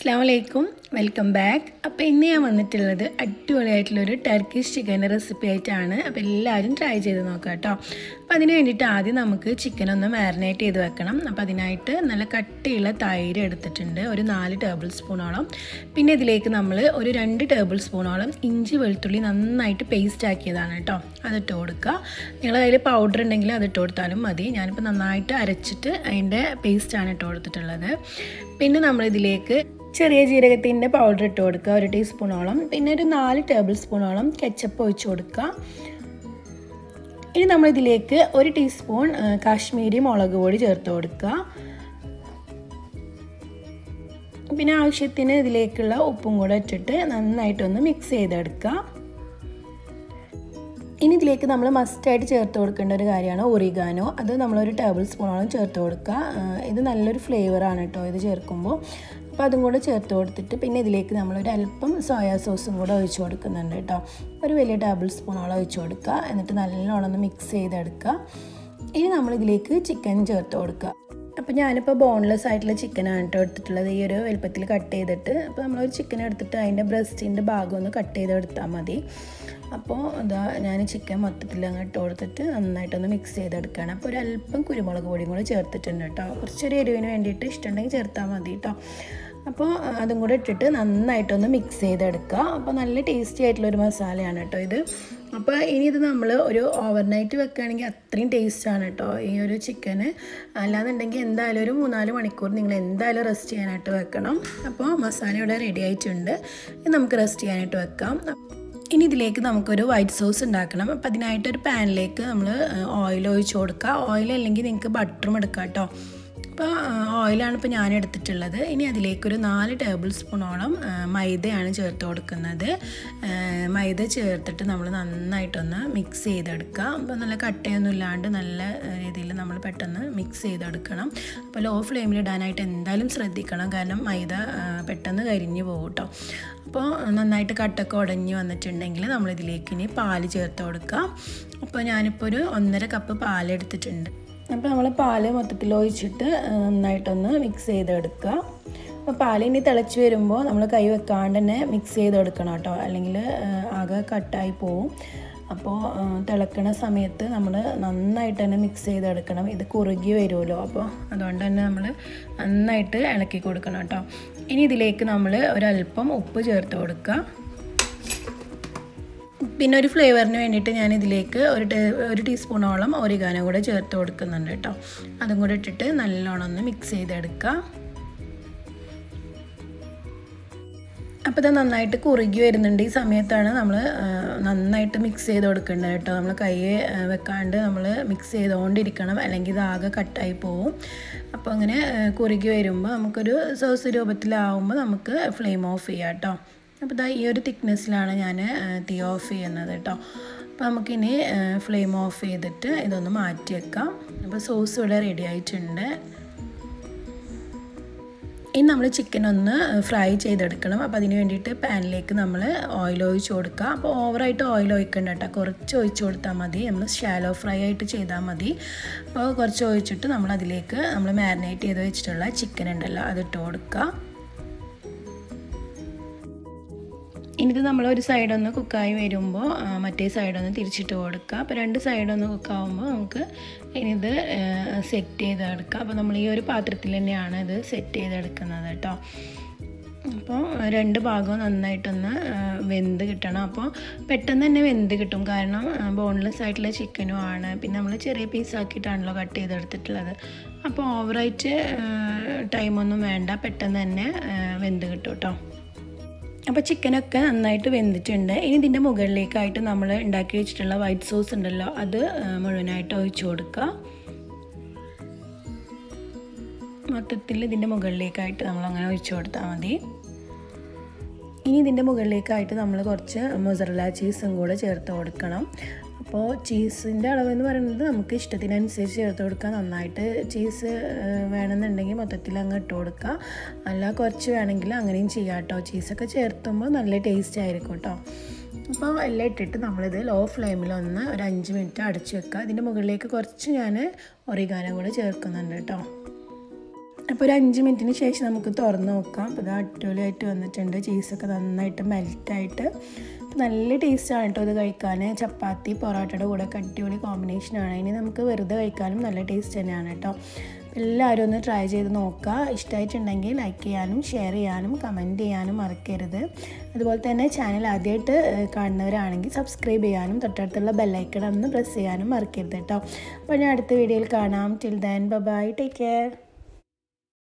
അസ്സാം വലൈക്കും welcome back അപ്പോൾ ഇന്ന് ഞാൻ വന്നിട്ടുള്ളത് അടിപൊളിയായിട്ടുള്ളൊരു ടർക്കിഷ് ചിക്കൻ്റെ റെസിപ്പി ആയിട്ടാണ് അപ്പോൾ എല്ലാവരും ട്രൈ ചെയ്ത് നോക്കാം കേട്ടോ അപ്പോൾ അതിന് വേണ്ടിയിട്ട് ആദ്യം നമുക്ക് ചിക്കൻ ഒന്ന് മാരിനേറ്റ് ചെയ്ത് വെക്കണം അപ്പോൾ അതിനായിട്ട് നല്ല കട്ടിയുള്ള തൈര് എടുത്തിട്ടുണ്ട് ഒരു നാല് ടേബിൾ സ്പൂണോളം പിന്നെ ഇതിലേക്ക് നമ്മൾ ഒരു രണ്ട് ടേബിൾ സ്പൂണോളം ഇഞ്ചി വെളുത്തുള്ളി നന്നായിട്ട് പേസ്റ്റ് ആക്കിയതാണ് കേട്ടോ അതിട്ട് കൊടുക്കുക നിങ്ങളുടെ കയ്യിൽ പൗഡർ ഉണ്ടെങ്കിൽ അതിട്ട് കൊടുത്താലും മതി ഞാനിപ്പോൾ നന്നായിട്ട് അരച്ചിട്ട് അതിൻ്റെ പേസ്റ്റാണ് ഇട്ട് കൊടുത്തിട്ടുള്ളത് പിന്നെ നമ്മളിതിലേക്ക് ചെറിയ ജീരകത്തിൻ്റെ പൗഡർ ഇട്ട് കൊടുക്കുക ഒരു ടീസ്പൂണോളം പിന്നെ ഒരു നാല് ടേബിൾ സ്പൂണോളം കെച്ചപ്പ് ഒഴിച്ച് കൊടുക്കുക ഇനി നമ്മളിതിലേക്ക് ഒരു ടീസ്പൂൺ കാശ്മീരി മുളക് പൊടി ചേർത്ത് കൊടുക്കുക പിന്നെ ആവശ്യത്തിന് ഇതിലേക്കുള്ള ഉപ്പും കൂടെ ഇട്ടിട്ട് നന്നായിട്ടൊന്ന് മിക്സ് ചെയ്തെടുക്കുക ഇനി ഇതിലേക്ക് നമ്മൾ മസ്റ്റായിട്ട് ചേർത്ത് കൊടുക്കേണ്ട ഒരു കാര്യമാണ് ഒറിഗാനോ അത് നമ്മളൊരു ടേബിൾ സ്പൂണോളം ചേർത്ത് കൊടുക്കുക ഇത് നല്ലൊരു ഫ്ലേവറാണ് കേട്ടോ ഇത് ചേർക്കുമ്പോൾ അപ്പോൾ അതും കൂടെ ചേർത്ത് കൊടുത്തിട്ട് പിന്നെ ഇതിലേക്ക് നമ്മളൊരു അല്പം സോയാ സോസും കൂടെ ഒഴിച്ച് കൊടുക്കുന്നുണ്ട് കേട്ടോ ഒരു വലിയ ടേബിൾ സ്പൂണോളം ഒഴിച്ച് കൊടുക്കുക എന്നിട്ട് നല്ലോണം ഒന്ന് മിക്സ് ചെയ്തെടുക്കുക ഇനി നമ്മളിതിലേക്ക് ചിക്കൻ ചേർത്ത് കൊടുക്കുക അപ്പോൾ ഞാനിപ്പോൾ ബോൺലെസ് ആയിട്ടുള്ള ചിക്കനാണ് കേട്ടോ എടുത്തിട്ടുള്ളത് ഈ ഒരു വലുപ്പത്തിൽ കട്ട് ചെയ്തിട്ട് അപ്പോൾ നമ്മളൊരു ചിക്കൻ എടുത്തിട്ട് അതിൻ്റെ ബ്രസ്റ്റിൻ്റെ ഭാഗം ഒന്ന് കട്ട് ചെയ്തെടുത്താൽ മതി അപ്പോൾ ഇതാ ഞാൻ ചിക്കൻ മൊത്തത്തിൽ അങ്ങ് ഇട്ട് കൊടുത്തിട്ട് നന്നായിട്ടൊന്ന് മിക്സ് ചെയ്തെടുക്കുകയാണ് അപ്പോൾ ഒരു അല്പം കുരുമുളക് പൊടിയും കൂടെ ചേർത്തിട്ടുണ്ട് കേട്ടോ കുറച്ചൊരു എരിവിന് വേണ്ടിയിട്ട് ഇഷ്ടമുണ്ടെങ്കിൽ ചേർത്താൽ മതി കേട്ടോ അപ്പോൾ അതും കൂടെ ഇട്ടിട്ട് നന്നായിട്ടൊന്ന് മിക്സ് ചെയ്തെടുക്കുക അപ്പോൾ നല്ല ടേസ്റ്റി ആയിട്ടുള്ളൊരു മസാലയാണ് കേട്ടോ ഇത് അപ്പോൾ ഇനി ഇത് നമ്മൾ ഒരു ഓവർനൈറ്റ് വെക്കുകയാണെങ്കിൽ അത്രയും ടേസ്റ്റാണ് കേട്ടോ ഈ ഒരു ചിക്കന് അല്ലാന്നുണ്ടെങ്കിൽ എന്തായാലും ഒരു മൂന്നാല് മണിക്കൂർ നിങ്ങൾ എന്തായാലും റെസ്റ്റ് ചെയ്യാനായിട്ട് വെക്കണം അപ്പോൾ മസാല ഇവിടെ റെഡി ആയിട്ടുണ്ട് ഇത് നമുക്ക് റെസ്റ്റ് ചെയ്യാനായിട്ട് വെക്കാം ഇനി ഇതിലേക്ക് നമുക്കൊരു വൈറ്റ് സോസ് ഉണ്ടാക്കണം അപ്പോൾ അതിനായിട്ട് ഒരു പാനിലേക്ക് നമ്മൾ ഓയിൽ ഒഴിച്ച് കൊടുക്കുക ഓയിൽ അല്ലെങ്കിൽ നിങ്ങൾക്ക് ബട്ടറും എടുക്കാം കേട്ടോ അപ്പോൾ ഓയിലാണ് ഇപ്പോൾ ഞാൻ എടുത്തിട്ടുള്ളത് ഇനി അതിലേക്കൊരു നാല് ടേബിൾ സ്പൂണോളം മൈദയാണ് ചേർത്ത് കൊടുക്കുന്നത് മൈദ ചേർത്തിട്ട് നമ്മൾ നന്നായിട്ടൊന്ന് മിക്സ് ചെയ്തെടുക്കുക അപ്പോൾ നല്ല കട്ടയൊന്നും ഇല്ലാണ്ട് നല്ല രീതിയിൽ നമ്മൾ പെട്ടെന്ന് മിക്സ് ചെയ്തെടുക്കണം അപ്പോൾ ലോ ഫ്ലെയിമിൽ ഇടാനായിട്ട് എന്തായാലും ശ്രദ്ധിക്കണം കാരണം മൈദ പെട്ടെന്ന് കരിഞ്ഞു പോകും കേട്ടോ അപ്പോൾ നന്നായിട്ട് കട്ടൊക്കെ ഉടഞ്ഞ് വന്നിട്ടുണ്ടെങ്കിൽ നമ്മളിതിലേക്ക് ഇനി പാല് ചേർത്ത് കൊടുക്കുക അപ്പോൾ ഞാനിപ്പോൾ ഒരു ഒന്നര കപ്പ് പാലെടുത്തിട്ടുണ്ട് അപ്പോൾ നമ്മൾ പാല് മൊത്തത്തിൽ ഒഴിച്ചിട്ട് നന്നായിട്ടൊന്ന് മിക്സ് ചെയ്തെടുക്കുക അപ്പോൾ പാൽ ഇനി തിളച്ച് വരുമ്പോൾ നമ്മൾ കൈ വെക്കാണ്ട് തന്നെ മിക്സ് ചെയ്തെടുക്കണം കേട്ടോ അല്ലെങ്കിൽ ആകെ കട്ടായി പോവും അപ്പോൾ തിളക്കണ സമയത്ത് നമ്മൾ നന്നായിട്ട് തന്നെ മിക്സ് ചെയ്തെടുക്കണം ഇത് കുറുകി വരുമല്ലോ അപ്പോൾ അതുകൊണ്ട് തന്നെ നമ്മൾ നന്നായിട്ട് ഇളക്കി കൊടുക്കണം കേട്ടോ ഇനി ഇതിലേക്ക് നമ്മൾ ഒരല്പം ഉപ്പ് ചേർത്ത് കൊടുക്കുക പിന്നെ ഒരു ഫ്ലേവറിന് വേണ്ടിയിട്ട് ഞാൻ ഇതിലേക്ക് ഒരു ടേ ഒരു ടീസ്പൂണോളം ഒരിഗാനോ കൂടെ ചേർത്ത് കൊടുക്കുന്നുണ്ട് കേട്ടോ അതും കൂടെ ഇട്ടിട്ട് നല്ലോണം ഒന്ന് മിക്സ് ചെയ്തെടുക്കുക അപ്പോൾ ഇത് നന്നായിട്ട് കുറുകി വരുന്നുണ്ട് ഈ സമയത്താണ് നമ്മൾ നന്നായിട്ട് മിക്സ് ചെയ്ത് കൊടുക്കേണ്ടത് കേട്ടോ നമ്മൾ കൈ വെക്കാണ്ട് നമ്മൾ മിക്സ് ചെയ്തുകൊണ്ടിരിക്കണം അല്ലെങ്കിൽ ഇത് ആകെ കട്ടായി പോവും അപ്പോൾ അങ്ങനെ കുറുകി വരുമ്പോൾ നമുക്കൊരു സോസ് രൂപത്തിലാവുമ്പോൾ നമുക്ക് ഫ്ലെയിം ഓഫ് ചെയ്യാം കേട്ടോ അപ്പോൾ ഇതാ ഈ ഒരു തിക്നെസ്സിലാണ് ഞാൻ തീ ഓഫ് ചെയ്യുന്നത് കേട്ടോ അപ്പോൾ നമുക്കിനി ഫ്ലെയിം ഓഫ് ചെയ്തിട്ട് ഇതൊന്ന് മാറ്റി വെക്കാം അപ്പോൾ സോസ് ഇവിടെ റെഡി ആയിട്ടുണ്ട് ഇനി നമ്മൾ ചിക്കൻ ഒന്ന് ഫ്രൈ ചെയ്തെടുക്കണം അപ്പോൾ അതിന് വേണ്ടിയിട്ട് പാനിലേക്ക് നമ്മൾ ഓയിൽ ഒഴിച്ച് കൊടുക്കുക അപ്പോൾ ഓവറായിട്ട് ഓയിൽ ഒഴിക്കണ്ട കേട്ടോ കുറച്ച് ഒഴിച്ച് കൊടുത്താൽ മതി നമ്മൾ ഷാലോ ഫ്രൈ ആയിട്ട് ചെയ്താൽ മതി അപ്പോൾ കുറച്ച് ഒഴിച്ചിട്ട് നമ്മൾ അതിലേക്ക് നമ്മൾ മാരിനേറ്റ് ചെയ്ത് വെച്ചിട്ടുള്ള ചിക്കൻ ഉണ്ടല്ലോ അതിട്ട് കൊടുക്കുക ഇനിഇത് നമ്മൾ ഒരു സൈഡൊന്ന് കുക്കായി വരുമ്പോൾ മറ്റേ സൈഡൊന്ന് തിരിച്ചിട്ട് കൊടുക്കുക അപ്പോൾ രണ്ട് സൈഡൊന്ന് കുക്കാവുമ്പോൾ നമുക്ക് ഇനിയിത് സെറ്റ് ചെയ്തെടുക്കാം അപ്പോൾ നമ്മൾ ഈ ഒരു പാത്രത്തിൽ തന്നെയാണ് ഇത് സെറ്റ് ചെയ്തെടുക്കുന്നത് കേട്ടോ അപ്പോൾ രണ്ട് ഭാഗവും നന്നായിട്ടൊന്ന് വെന്ത് കിട്ടണം അപ്പോൾ പെട്ടെന്ന് തന്നെ വെന്ത് കിട്ടും കാരണം ബോൺലെസ് ആയിട്ടുള്ള ചിക്കനും ആണ് പിന്നെ നമ്മൾ ചെറിയ പീസാക്കിയിട്ടാണല്ലോ കട്ട് ചെയ്തെടുത്തിട്ടുള്ളത് അപ്പോൾ ഓവറായിട്ട് ടൈമൊന്നും വേണ്ട പെട്ടെന്ന് തന്നെ വെന്ത് കിട്ടും കേട്ടോ അപ്പോൾ ചിക്കനൊക്കെ നന്നായിട്ട് വെന്തിട്ടുണ്ട് ഇനി ഇതിൻ്റെ മുകളിലേക്കായിട്ട് നമ്മൾ ഉണ്ടാക്കി വെച്ചിട്ടുള്ള വൈറ്റ് സോസ് ഉണ്ടല്ലോ അത് മുഴുവനായിട്ട് ഒഴിച്ചു കൊടുക്കുക മൊത്തത്തിൽ ഇതിൻ്റെ മുകളിലേക്കായിട്ട് നമ്മൾ അങ്ങനെ ഒഴിച്ചു കൊടുത്താൽ മതി ഇനി ഇതിൻ്റെ മുകളിലേക്കായിട്ട് നമ്മൾ കുറച്ച് മൊസറല ചീസും കൂടെ ചേർത്ത് കൊടുക്കണം അപ്പോൾ ചീസിൻ്റെ അളവെന്ന് പറയുന്നത് നമുക്ക് ഇഷ്ടത്തിനനുസരിച്ച് ചേർത്ത് കൊടുക്കുക നന്നായിട്ട് ചീസ് വേണമെന്നുണ്ടെങ്കിൽ മൊത്തത്തിൽ അങ്ങ് ഇട്ട് കൊടുക്കുക അല്ല കുറച്ച് വേണമെങ്കിൽ അങ്ങനെയും ചെയ്യാം കേട്ടോ ചീസൊക്കെ ചേർത്തുമ്പോൾ നല്ല ടേസ്റ്റ് ആയിരിക്കും കേട്ടോ അപ്പോൾ എല്ലാം ഇട്ടിട്ട് നമ്മളിത് ലോ ഫ്ലെയിമിൽ ഒന്ന് ഒരു അഞ്ച് മിനിറ്റ് അടച്ചു വെക്കുക ഇതിൻ്റെ മുകളിലേക്ക് കുറച്ച് ഞാൻ ഒറിഗാനോ കൂടെ ചേർക്കുന്നുണ്ട് കേട്ടോ അപ്പോൾ ഒരു അഞ്ച് മിനിറ്റിന് ശേഷം നമുക്ക് തുറന്ന് നോക്കാം അപ്പോൾ ഇത് അടിപൊളിയായിട്ട് വന്നിട്ടുണ്ട് ചീസൊക്കെ നന്നായിട്ട് മെൽറ്റായിട്ട് നല്ല ടേസ്റ്റാണ് കേട്ടോ ഇത് കഴിക്കാൻ ചപ്പാത്തി പൊറോട്ടയുടെ കൂടെ ഒക്കെ അടിപൊളി കോമ്പിനേഷനാണ് ഇനി നമുക്ക് വെറുതെ കഴിക്കാനും നല്ല ടേസ്റ്റ് തന്നെയാണ് കേട്ടോ എല്ലാവരും ഒന്ന് ട്രൈ ചെയ്ത് നോക്കുക ഇഷ്ടമായിട്ടുണ്ടെങ്കിൽ ലൈക്ക് ചെയ്യാനും ഷെയർ ചെയ്യാനും കമൻറ്റ് ചെയ്യാനും മറക്കരുത് അതുപോലെ തന്നെ ചാനൽ ആദ്യമായിട്ട് കാണുന്നവരാണെങ്കിൽ സബ്സ്ക്രൈബ് ചെയ്യാനും തൊട്ടടുത്തുള്ള ബെല്ലൈക്കൺ ഒന്ന് പ്രസ് ചെയ്യാനും മറക്കരുത് കേട്ടോ അപ്പോൾ ഞാൻ അടുത്ത വീഡിയോയിൽ കാണാം till then bye take care